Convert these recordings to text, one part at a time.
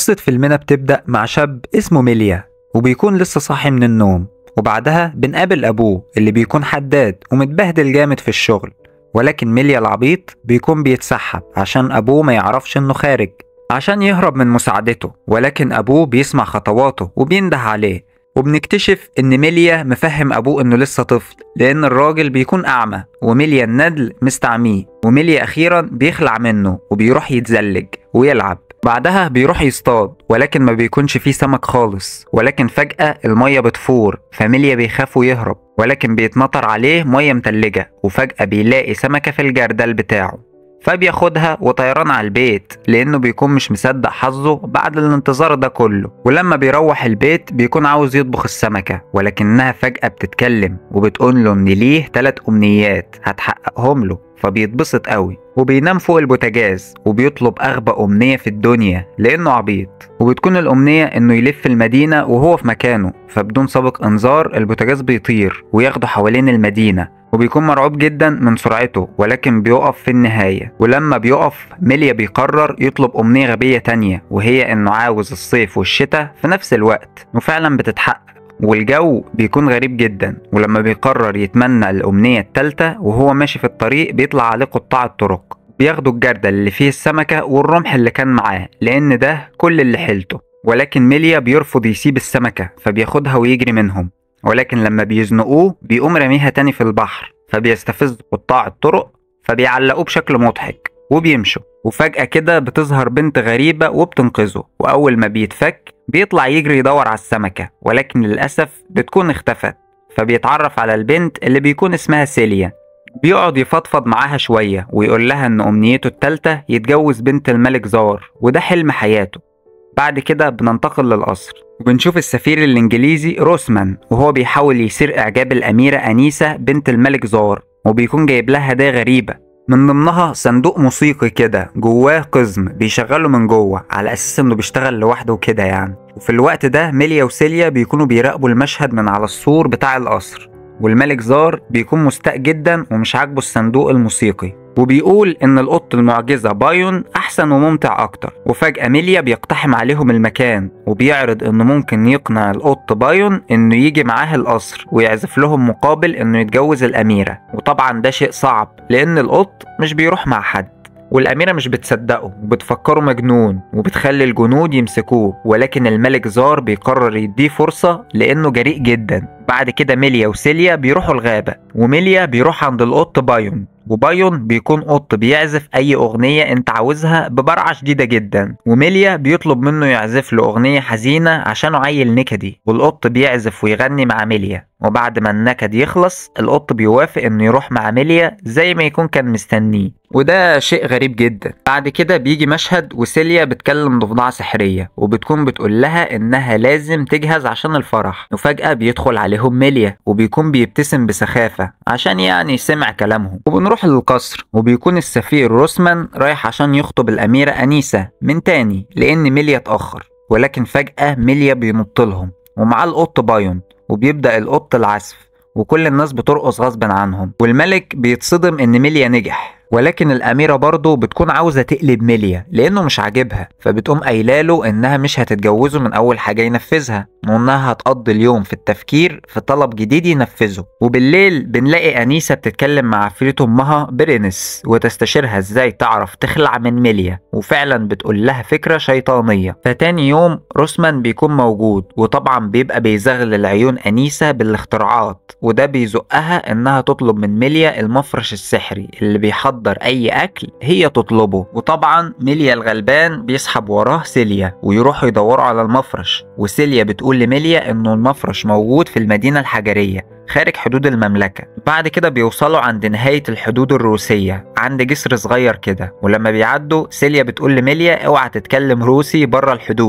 قصة فيلمنا بتبدأ مع شاب اسمه ميليا وبيكون لسه صاحي من النوم وبعدها بنقابل أبوه اللي بيكون حداد ومتبهدل جامد في الشغل ولكن ميليا العبيط بيكون بيتسحب عشان أبوه ما يعرفش إنه خارج عشان يهرب من مساعدته ولكن أبوه بيسمع خطواته وبينده عليه وبنكتشف إن ميليا مفهم أبوه إنه لسه طفل لأن الراجل بيكون أعمى وميليا الندل مستعميه وميليا أخيرا بيخلع منه وبيروح يتزلج ويلعب بعدها بيروح يصطاد ولكن ما بيكونش فيه سمك خالص ولكن فجأة المية بتفور فميليا بيخاف ويهرب ولكن بيتمطر عليه مية متلجة وفجأة بيلاقي سمكة في الجردل بتاعه فبياخدها وطيران على البيت لانه بيكون مش مصدق حظه بعد الانتظار ده كله ولما بيروح البيت بيكون عاوز يطبخ السمكة ولكنها فجأة بتتكلم وبتقول له ان ليه تلات امنيات هتحققهم له فبيتبسط قوي وبينام فوق البوتاجاز وبيطلب أغبى أمنية في الدنيا لأنه عبيط وبتكون الأمنية إنه يلف المدينة وهو في مكانه فبدون سابق إنذار البوتاجاز بيطير وياخده حوالين المدينة وبيكون مرعوب جدا من سرعته ولكن بيقف في النهاية ولما بيقف ميليا بيقرر يطلب أمنية غبية تانية وهي إنه عاوز الصيف والشتاء في نفس الوقت وفعلا بتتحقق والجو بيكون غريب جدا ولما بيقرر يتمنى الأمنية التالتة وهو ماشي في الطريق بيطلع عليه قطاع الطرق بياخدوا الجردل اللي فيه السمكة والرمح اللي كان معاه لأن ده كل اللي حيلته ولكن ميليا بيرفض يسيب السمكة فبياخدها ويجري منهم ولكن لما بيزنقوه بيقوم رميها تاني في البحر فبيستفز قطاع الطرق فبيعلقوه بشكل مضحك وبيمشوا وفجأة كده بتظهر بنت غريبة وبتنقذه وأول ما بيتفك بيطلع يجري يدور على السمكة ولكن للأسف بتكون اختفت فبيتعرف على البنت اللي بيكون اسمها سيليا بيقعد يفضفض معاها شوية ويقول لها إن أمنيته التالتة يتجوز بنت الملك زار وده حلم حياته بعد كده بننتقل للقصر وبنشوف السفير الإنجليزي روسمان وهو بيحاول يثير إعجاب الأميرة أنيسة بنت الملك زار وبيكون جايب لها هدايا غريبة من ضمنها صندوق موسيقي كده جواه قزم بيشغله من جوه على اساس انه بيشتغل لوحده كده يعني وفي الوقت ده ميليا وسيليا بيكونوا بيراقبوا المشهد من على السور بتاع القصر والملك زار بيكون مستاء جدا ومش عاجبه الصندوق الموسيقي وبيقول ان القط المعجزة بايون احسن وممتع اكتر وفجأة ميليا بيقتحم عليهم المكان وبيعرض انه ممكن يقنع القط بايون انه يجي معاه القصر ويعزف لهم مقابل انه يتجوز الاميرة وطبعا ده شيء صعب لان القط مش بيروح مع حد والأميرة مش بتصدقه وبتفكره مجنون وبتخلي الجنود يمسكوه ولكن الملك زار بيقرر يديه فرصة لأنه جريء جدا بعد كده ميليا وسيليا بيروحوا الغابة وميليا بيروح عند القط بايون وبايون بيكون قط بيعزف أي أغنية أنت عاوزها ببرعة شديدة جدا وميليا بيطلب منه يعزف له أغنية حزينة عشانه عيل نكدي والقط بيعزف ويغني مع ميليا وبعد ما النكد يخلص القط بيوافق انه يروح مع ميليا زي ما يكون كان مستنيه وده شيء غريب جدا بعد كده بيجي مشهد وسيليا بتكلم ضفدعة سحرية وبتكون بتقول لها انها لازم تجهز عشان الفرح وفجأة بيدخل عليهم ميليا وبيكون بيبتسم بسخافة عشان يعني سمع كلامهم وبنروح للقصر وبيكون السفير روسمان رايح عشان يخطب الأميرة أنيسة من تاني لأن ميليا اتأخر ولكن فجأة ميليا بينط لهم ومعاه القط بايون وبيبدأ القط العزف وكل الناس بترقص غصب عنهم والملك بيتصدم ان ميليا نجح ولكن الأميرة برضه بتكون عاوزة تقلب ميليا لأنه مش عاجبها فبتقوم قايله له إنها مش هتتجوزه من أول حاجة ينفذها وإنها هتقضي اليوم في التفكير في طلب جديد ينفذه وبالليل بنلاقي أنيسة بتتكلم مع عفريت أمها برينس وتستشيرها إزاي تعرف تخلع من ميليا وفعلا بتقول لها فكرة شيطانية فتاني يوم روسمان بيكون موجود وطبعا بيبقى بيزغلل عيون أنيسة بالاختراعات وده بيزقها إنها تطلب من ميليا المفرش السحري اللي بيحضر أي أكل هي تطلبه وطبعا ميليا الغلبان بيسحب وراه سيليا ويروحوا يدوروا على المفرش وسيليا بتقول لميليا إنه المفرش موجود في المدينة الحجرية خارج حدود المملكة بعد كده بيوصلوا عند نهاية الحدود الروسية عند جسر صغير كده ولما بيعدوا سيليا بتقول لميليا اوعى تتكلم روسي بره الحدود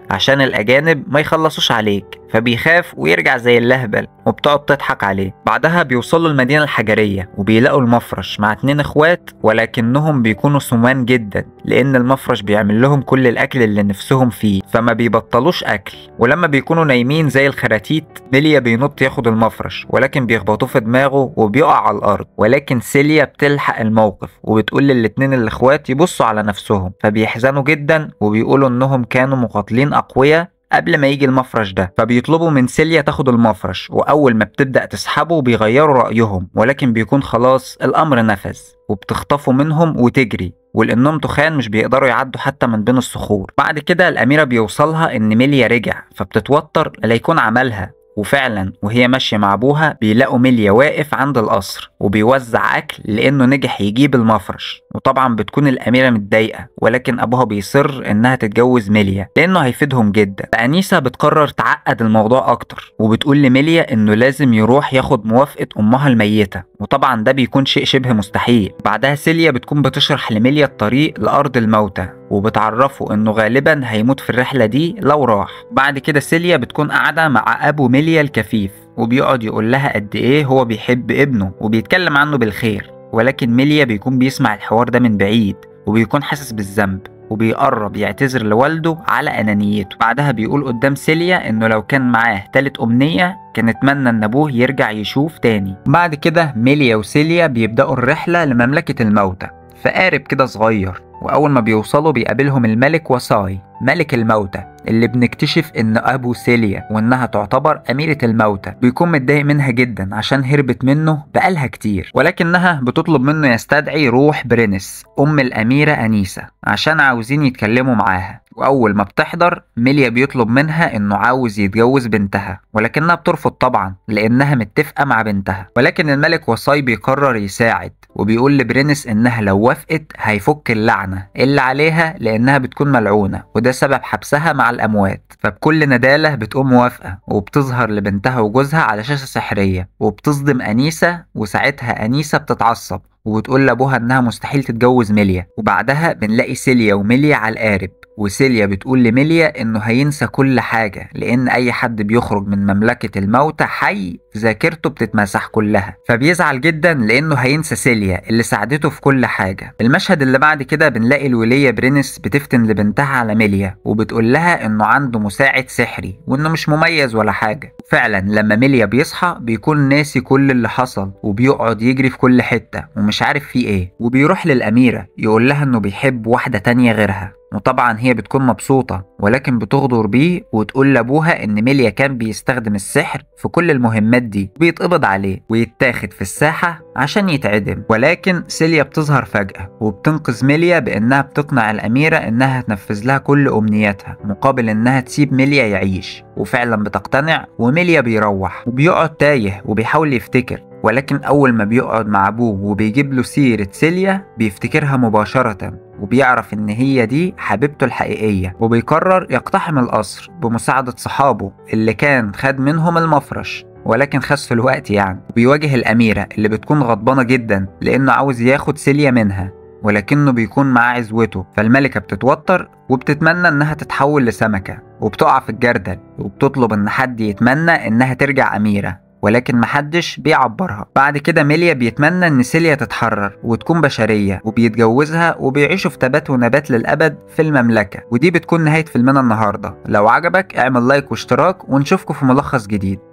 عشان الأجانب ما يخلصوش عليك فبيخاف ويرجع زي اللهبل وبتقعد تضحك عليه بعدها بيوصلوا المدينة الحجرية وبيلاقوا المفرش مع اتنين اخوات ولكنهم بيكونوا سمان جدا لأن المفرش بيعمل لهم كل الأكل اللي نفسهم فيه فما بيبطلوش أكل ولما بيكونوا نايمين زي الخراتيت ميليا بينط ياخد المفرش ولكن بيخبطوه في دماغه وبيقع على الأرض ولكن سيليا بتلحق الموقف وبتقول للاتنين الاخوات يبصوا على نفسهم فبيحزنوا جدا وبيقولوا انهم كانوا مقاتلين أقوياء قبل ما يجي المفرش ده فبيطلبوا من سيليا تاخد المفرش واول ما بتبدا تسحبه بيغيروا رايهم ولكن بيكون خلاص الامر نفذ وبتخطفوا منهم وتجري ولانهم تخان مش بيقدروا يعدوا حتى من بين الصخور بعد كده الاميره بيوصلها ان ميليا رجع فبتتوتر لا يكون عملها وفعلا وهي ماشية مع أبوها بيلاقوا ميليا واقف عند القصر وبيوزع أكل لأنه نجح يجيب المفرش وطبعا بتكون الأميرة متضايقة ولكن أبوها بيصر إنها تتجوز ميليا لأنه هيفيدهم جدا فأنيسة بتقرر تعقد الموضوع أكتر وبتقول لميليا إنه لازم يروح ياخد موافقة أمها الميتة وطبعا ده بيكون شيء شبه مستحيل بعدها سيليا بتكون بتشرح لميليا الطريق لأرض الموتى وبتعرفه انه غالبا هيموت في الرحله دي لو راح بعد كده سيليا بتكون قاعده مع ابو ميليا الكفيف وبيقعد يقول لها قد ايه هو بيحب ابنه وبيتكلم عنه بالخير ولكن ميليا بيكون بيسمع الحوار ده من بعيد وبيكون حاسس بالذنب وبيقرب يعتذر لوالده على أنانيته بعدها بيقول قدام سيليا إنه لو كان معاه تالت أمنية كان اتمنى إن أبوه يرجع يشوف تاني بعد كده ميليا وسيليا بيبدأوا الرحلة لمملكة الموتى في قارب كده صغير وأول ما بيوصلوا بيقابلهم الملك وساي ملك الموتى اللي بنكتشف ان ابو سيليا وانها تعتبر اميرة الموتى بيكون متضايق منها جدا عشان هربت منه بقالها كتير ولكنها بتطلب منه يستدعي روح برينس ام الاميرة انيسة عشان عاوزين يتكلموا معاها واول ما بتحضر ميليا بيطلب منها انه عاوز يتجوز بنتها ولكنها بترفض طبعا لانها متفقة مع بنتها ولكن الملك وصاي بيقرر يساعد وبيقول لبرينس انها لو وافقت هيفك اللعنة اللي عليها لانها بتكون ملعونة وده سبب حبسها مع الأموات فبكل ندالة بتقوم موافقة وبتظهر لبنتها وجوزها على شاشة سحرية وبتصدم أنيسة وساعتها أنيسة بتتعصب وبتقول لابوها انها مستحيل تتجوز ميليا وبعدها بنلاقي سيليا وميليا على القارب وسيليا بتقول لميليا انه هينسى كل حاجة لان اي حد بيخرج من مملكة الموتى حي ذاكرته بتتمسح كلها فبيزعل جدا لانه هينسى سيليا اللي ساعدته في كل حاجة المشهد اللي بعد كده بنلاقي الولية برينس بتفتن لبنتها على ميليا وبتقول لها انه عنده مساعد سحري وانه مش مميز ولا حاجة فعلا لما ميليا بيصحى بيكون ناسي كل اللي حصل وبيقعد يجري في كل حتة ومش عارف فيه ايه وبيروح للأميرة يقول لها انه بيحب واحدة تانية غيرها وطبعا هي بتكون مبسوطة ولكن بتغدر بيه وتقول لأبوها إن ميليا كان بيستخدم السحر في كل المهمات دي بيتقبض عليه ويتاخد في الساحة عشان يتعدم ولكن سيليا بتظهر فجأة وبتنقذ ميليا بإنها بتقنع الأميرة إنها تنفذ لها كل أمنياتها مقابل إنها تسيب ميليا يعيش وفعلا بتقتنع وميليا بيروح وبيقعد تايه وبيحاول يفتكر ولكن أول ما بيقعد مع أبوه وبيجيب له سيرة سيليا بيفتكرها مباشرة وبيعرف إن هي دي حبيبته الحقيقية وبيقرر يقتحم القصر بمساعدة صحابه اللي كان خد منهم المفرش ولكن خس الوقت يعني وبيواجه الأميرة اللي بتكون غضبانة جدا لأنه عاوز ياخد سيليا منها ولكنه بيكون معاه عزوته فالملكة بتتوتر وبتتمنى انها تتحول لسمكة وبتقع في الجردل وبتطلب ان حد يتمنى انها ترجع أميرة ولكن محدش بيعبرها بعد كده ميليا بيتمنى ان سيليا تتحرر وتكون بشرية وبيتجوزها وبيعيشوا في تبات ونبات للأبد في المملكة ودي بتكون نهاية فيلمنا النهاردة لو عجبك اعمل لايك واشتراك ونشوفكم في ملخص جديد